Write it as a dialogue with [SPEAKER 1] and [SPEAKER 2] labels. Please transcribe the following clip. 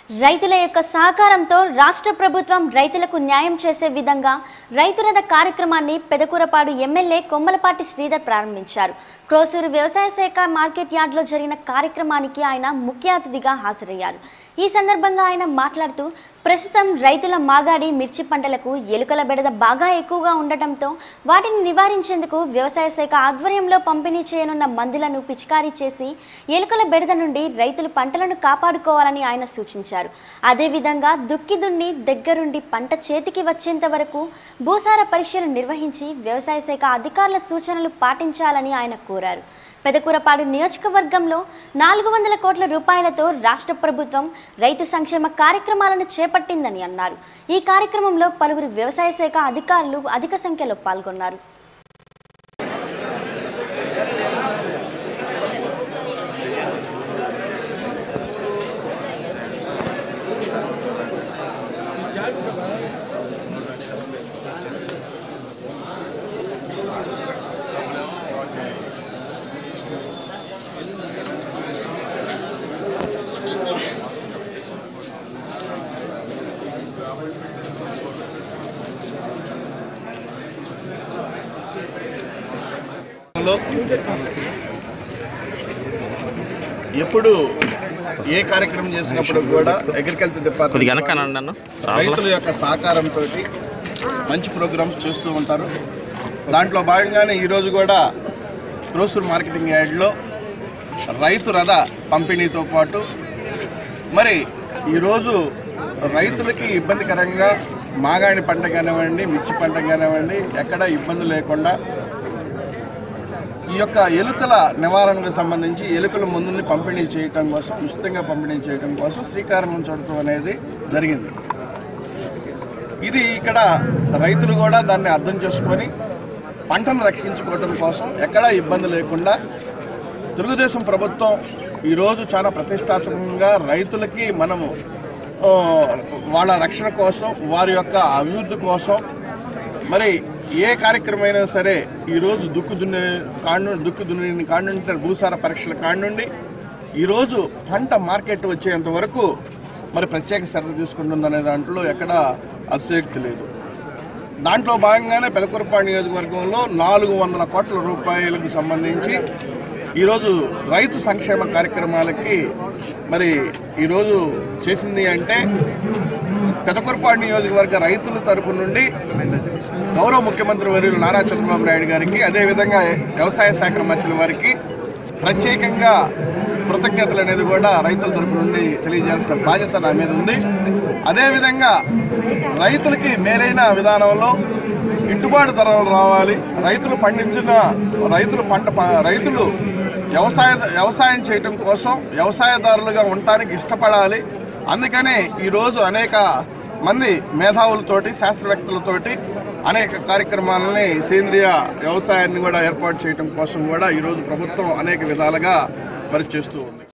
[SPEAKER 1] రైతుల యొక్క సహకారంతో రాష్ట్ర ప్రభుత్వం రైతులకు న్యాయం చేసే విధంగా రైతురథ కార్యక్రమాన్ని పెదకూరపాడు ఎమ్మెల్యే కొమ్మలపాటి శ్రీధర్ ప్రారంభించారు క్రోసూరు వ్యవసాయ శాఖ మార్కెట్ యార్డ్లో జరిగిన కార్యక్రమానికి ఆయన ముఖ్య అతిథిగా హాజరయ్యారు ఈ సందర్భంగా ఆయన మాట్లాడుతూ ప్రస్తుతం రైతుల మాగాడి మిర్చి పంటలకు ఎలుకల బెడద బాగా ఎక్కువగా ఉండటంతో వాటిని నివారించేందుకు వ్యవసాయ శాఖ ఆధ్వర్యంలో పంపిణీ చేయనున్న మందులను పిచికారీ చేసి ఎలుకల బెడద నుండి రైతులు పంటలను కాపాడుకోవాలని ఆయన సూచించారు అదేవిధంగా దుక్కి దున్ని దగ్గరుండి పంట చేతికి వచ్చేంత వరకు భూసార పరీక్షలు నిర్వహించి వ్యవసాయ శాఖ అధికారుల సూచనలు పాటించాలని ఆయన కోరారు పెదకూరపాడు నియోజకవర్గంలో నాలుగు వందల కోట్ల రూపాయలతో రాష్ట్ర ప్రభుత్వం రైతు సంక్షేమ కార్యక్రమాలను చేపట్టిందని అన్నారు ఈ కార్యక్రమంలో పలువురు వ్యవసాయ శాఖ అధికారులు అధిక సంఖ్యలో పాల్గొన్నారు
[SPEAKER 2] లో ఎప్పుడు ఏ కార్యక్రమం చేసినప్పుడు కూడా అగ్రికల్చర్
[SPEAKER 3] కొద్దిగా
[SPEAKER 2] డిపార్ట్మెంట్
[SPEAKER 3] వెనక్కి అనండి అన్న చాలా
[SPEAKER 2] రైతుల యొక్క సహకారంతో మంచి ప్రోగ్రామ్స్ చేస్తూ ఉంటారు దాంట్లో భాగంగానే ఈరోజు కూడా క్రోసూర్ మార్కెటింగ్ యార్డ్లో రైతు రథ పంపిణీతో పాటు మరి ఈరోజు రైతులకి ఇబ్బందికరంగా మాగాణి పంట కానివ్వండి మిర్చి పంట కానివ్వండి ఎక్కడ ఇబ్బంది లేకుండా ఈ యొక్క ఎలుకల నివారణకు సంబంధించి ఎలుకల మందుల్ని పంపిణీ చేయటం కోసం ఉచితంగా పంపిణీ చేయటం కోసం శ్రీకారం చుడటం అనేది జరిగింది ఇది ఇక్కడ రైతులు కూడా దాన్ని అర్థం చేసుకొని పంటను రక్షించుకోవటం కోసం ఎక్కడా ఇబ్బంది లేకుండా తెలుగుదేశం ప్రభుత్వం ఈరోజు చాలా ప్రతిష్టాత్మకంగా రైతులకి మనము ఆ, వాళ్ళ రక్షణ కోసం వారి యొక్క అభివృద్ధి కోసం మరి ఏ కార్యక్రమం అయినా సరే ఈరోజు దుక్కు దున్నే కాండు దుక్కు దున్ని కాండు భూసార పరీక్షల కాండుండి ఈరోజు పంట మార్కెట్ వచ్చేంత వరకు మరి ప్రత్యేక శ్రద్ధ తీసుకుంటుందనే దాంట్లో ఎక్కడ అతిశయోక్తి లేదు దాంట్లో భాగంగానే పెదకూరపాడు నియోజకవర్గంలో నాలుగు వందల కోట్ల రూపాయలకు సంబంధించి ఈరోజు రైతు సంక్షేమ కార్యక్రమాలకి మరి ఈరోజు చేసింది అంటే పెదకూరపాడు నియోజకవర్గ రైతుల తరపు నుండి గౌరవ ముఖ్యమంత్రి వర్యులు నారా చంద్రబాబు నాయుడు గారికి అదేవిధంగా వ్యవసాయ శాఖ మంత్రుల వారికి ప్రత్యేకంగా కృతజ్ఞతలు అనేది కూడా రైతుల తరపు నుండి తెలియజేయాల్సిన బాధ్యత నా మీద ఉంది అదేవిధంగా రైతులకి మేలైన విధానంలో గిట్టుబాటు ధరలు రావాలి రైతులు పండించిన రైతులు పంట ప- రైతులు వ్యవసాయ వ్యవసాయం చేయటం కోసం వ్యవసాయదారులుగా ఉండటానికి ఇష్టపడాలి అందుకనే ఈరోజు అనేక మంది మేధావులతోటి శాస్త్రవేత్తలతోటి అనేక కార్యక్రమాలని సేంద్రియ వ్యవసాయాన్ని కూడా ఏర్పాటు చేయడం కోసం కూడా ఈరోజు ప్రభుత్వం అనేక విధాలుగా మరి చేస్తూ ఉంది